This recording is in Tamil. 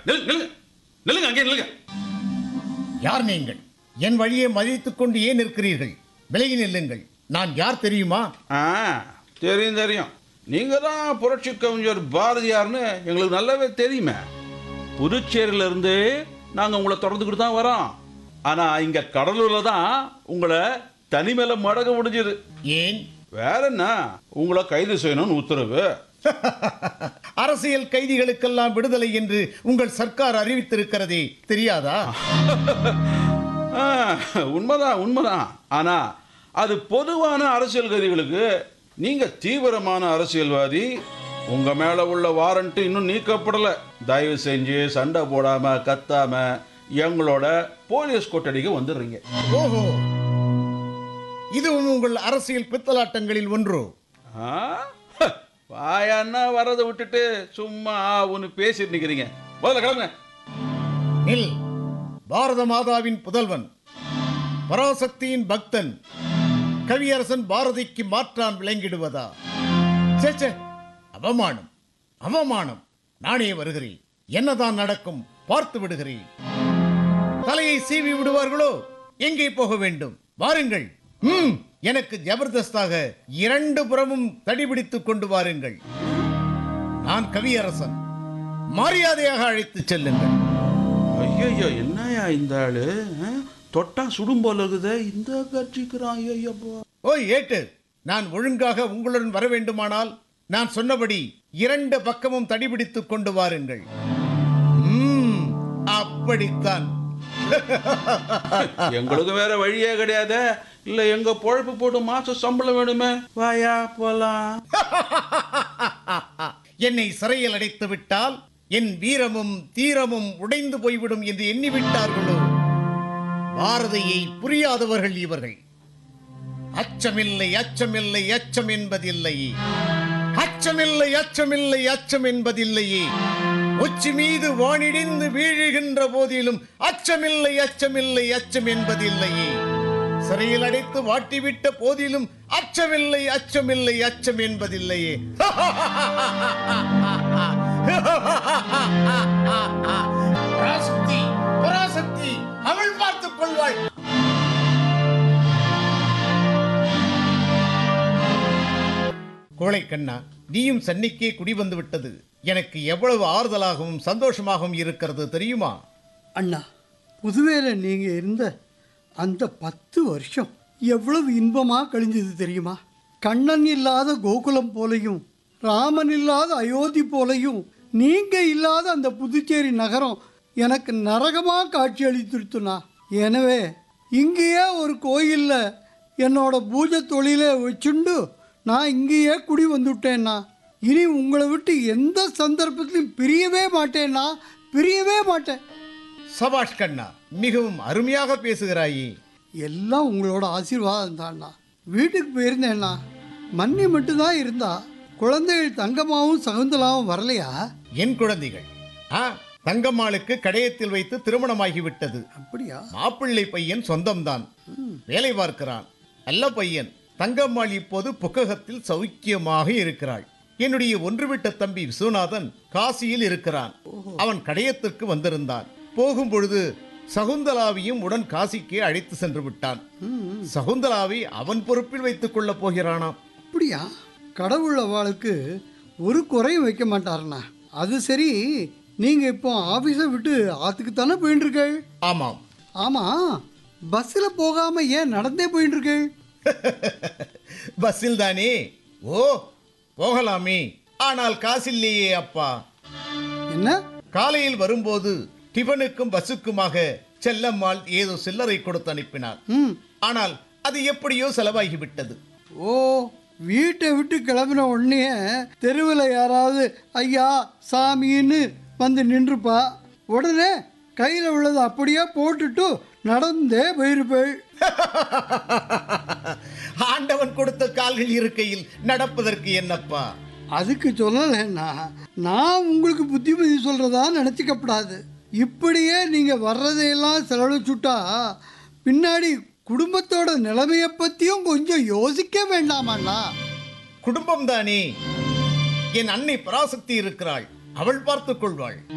நில்லுங்க நில்லுங்க நில்லுங்க அங்கே நில்லுங்க யார் நீங்கள் என் வழியை மதித்துக் கொண்டு ஏன் நிற்கிறீர்கள் விலகி நில்லுங்கள் நான் யார் தெரியுமா ஆ தெரியும் தெரியும் நீங்க தான் புரட்சி கவிஞர் பாரதியார்னு எங்களுக்கு நல்லாவே தெரியுமே புதுச்சேரியில இருந்து நாங்க உங்களை தொடர்ந்துக்கிட்டு தான் வரோம் ஆனா இங்க கடலூர்ல தான் உங்களை தனிமையில மடக முடிஞ்சது ஏன் வேற என்ன உங்களை கைது செய்யணும்னு உத்தரவு அரசியல் கைதிகளுக்கெல்லாம் விடுதலை என்று உங்கள் சர்க்கார் அறிவித்திருக்கிறதே தெரியாதா ஆ, உண்மைதான் உண்மைதான் ஆனா அது பொதுவான அரசியல் கைதிகளுக்கு நீங்க தீவிரமான அரசியல்வாதி உங்க மேல உள்ள வாரண்ட் இன்னும் நீக்கப்படல தயவு செஞ்சு சண்டை போடாம கத்தாம எங்களோட போலீஸ் கொட்டடிக்கு வந்துடுறீங்க ஓஹோ இதுவும் உங்கள் அரசியல் பித்தலாட்டங்களில் ஒன்று ஆ? ஹ, வாயான்னா வரதை விட்டுட்டு சும்மா ஒன்று பேசிட்டு நிக்கிறீங்க முதல்ல கிளம்புங்க நில் பாரத மாதாவின் புதல்வன் பராசக்தியின் பக்தன் கவியரசன் பாரதிக்கு மாற்றான் விளங்கிடுவதா ச்சே, ச்சே அவமானம் அவமானம் நானே வருகிறேன் என்னதான் நடக்கும் பார்த்து விடுகிறேன் தலையை சீவி விடுவார்களோ எங்கே போக வேண்டும் வாருங்கள் ம் எனக்கு ஜபர்தஸ்தாக இரண்டு புறமும் தடிபிடித்துக் கொண்டு வாருங்கள் நான் கவியரசன் மரியாதையாக அழைத்துச் செல்லுங்கள் ஐயோ என்னையா இந்த ஆளு ஆ? தொட்டா சுடும் போல இருக்குதே இந்த கட்சிக்கிறான் ஐயப்பா ஓய் ஏட்டு நான் ஒழுங்காக உங்களுடன் வர வேண்டுமானால் நான் சொன்னபடி இரண்டு பக்கமும் தடிபிடித்துக் கொண்டு வாருங்கள் ம், அப்படித்தான் எங்களுக்கு வேற வழியே கிடையாது இல்ல எங்க பொழப்பு போட்டு மாசம் சம்பளம் வேணுமே வாயா போலாம் என்னை சிறையில் அடைத்து விட்டால் என் வீரமும் தீரமும் உடைந்து போய்விடும் என்று எண்ணிவிட்டார்களோ பாரதியை புரியாதவர்கள் இவர்கள் அச்சமில்லை அச்சமில்லை அச்சம் என்பதில்லையே அச்சமில்லை அச்சமில்லை அச்சம் என்பதில்லையே உச்சி மீது வானிடிந்து வீழுகின்ற போதிலும் அச்சமில்லை அச்சமில்லை அச்சம் என்பதில்லையே சிறையில் அடைத்து வாட்டிவிட்ட போதிலும் அச்சமில்லை அச்சமில்லை அச்சம் என்பதில்லையே பராசக்தி பராசக்தி அவள் பார்த்துக் கொள்வாள் கோழைக்கண்ணா நீயும் சென்னைக்கே குடி வந்து விட்டது எனக்கு எவ்வளவு ஆறுதலாகவும் சந்தோஷமாகவும் இருக்கிறது தெரியுமா அண்ணா புதுவேல நீங்க இருந்த அந்த பத்து வருஷம் எவ்வளவு இன்பமா கழிஞ்சது தெரியுமா கண்ணன் இல்லாத கோகுலம் போலையும் ராமன் இல்லாத அயோத்தி போலையும் நீங்க இல்லாத அந்த புதுச்சேரி நகரம் எனக்கு நரகமா காட்சி அளித்துருத்துனா எனவே இங்கேயே ஒரு கோயில்ல என்னோட பூஜை தொழிலை வச்சுண்டு நான் இங்கேயே குடி வந்துவிட்டேன்னா இனி உங்களை விட்டு எந்த சந்தர்ப்பத்திலும் பிரியவே மாட்டேன்னா பிரியவே மாட்டேன் சபாஷ் கண்ணா மிகவும் அருமையாக பேசுகிறாயே எல்லாம் உங்களோட ஆசீர்வாதம் தான்ண்ணா வீட்டுக்கு போயிருந்தேண்ணா மன்னி மட்டும்தான் இருந்தா குழந்தைகள் தங்கம்மாவும் சகுந்தலாவும் வரலையா என் குழந்தைகள் ஆ தங்கம்மாளுக்கு கடையத்தில் வைத்து திருமணமாகிவிட்டது அப்படியா மாப்பிள்ளை பையன் சொந்தம்தான் வேலை பார்க்கிறான் நல்ல பையன் தங்கம்மாள் இப்போது புக்ககத்தில் சௌக்கியமாக இருக்கிறாள் என்னுடைய ஒன்றுவிட்ட தம்பி விஸ்வநாதன் காசியில் இருக்கிறான் அவன் கடையத்திற்கு வந்திருந்தான் போகும் பொழுது சகுந்தலாவையும் உடன் காசிக்கு அழைத்து சென்று விட்டான் சகுந்தலாவை அவன் பொறுப்பில் வைத்துக் கொள்ளப் போகிறானாம் அப்படியா கடவுள் அவளுக்கு ஒரு குறையும் வைக்க மாட்டாருண்ணா அது சரி நீங்கள் இப்போ ஆஃபீஸை விட்டு ஆற்றுக்கு தானே போயின்ட்டுருக்கள் ஆமாம் ஆமாம் பஸ்ஸில் போகாமல் ஏன் நடந்தே போயின்ட்டுருக்கள் பஸ்ஸில் தானே ஓ போகலாமே ஆனால் காசில்லையே அப்பா என்ன காலையில் வரும்போது டிஃபனுக்கும் பஸ்ஸுக்குமாக செல்லம்மாள் ஏதோ சில்லறை கொடுத்து அனுப்பினாள் ம் ஆனால் அது எப்படியோ செலவாகிவிட்டது ஓ வீட்டை விட்டு கிளம்பின உடனே தெருவில் யாராவது ஐயா சாமின்னு வந்து நின்றுப்பா உடனே கையில் உள்ளதை அப்படியே போட்டுட்டு நடந்தே போயிருப்பேள் ஆண்டவன் கொடுத்த கால்கள் இருக்கையில் நடப்பதற்கு என்னப்பா அதுக்கு சொல்லலைன்னா நான் உங்களுக்கு புத்திமதி சொல்கிறதா நினச்சிக்கப்படாது இப்படியே நீங்கள் வர்றதையெல்லாம் செலவழிச்சுட்டா பின்னாடி குடும்பத்தோட நிலைமையை பற்றியும் கொஞ்சம் யோசிக்க வேண்டாமாண்ணா குடும்பம் தானே என் அன்னை பராசக்தி இருக்கிறாள் அவள் பார்த்துக் கொள்வாள்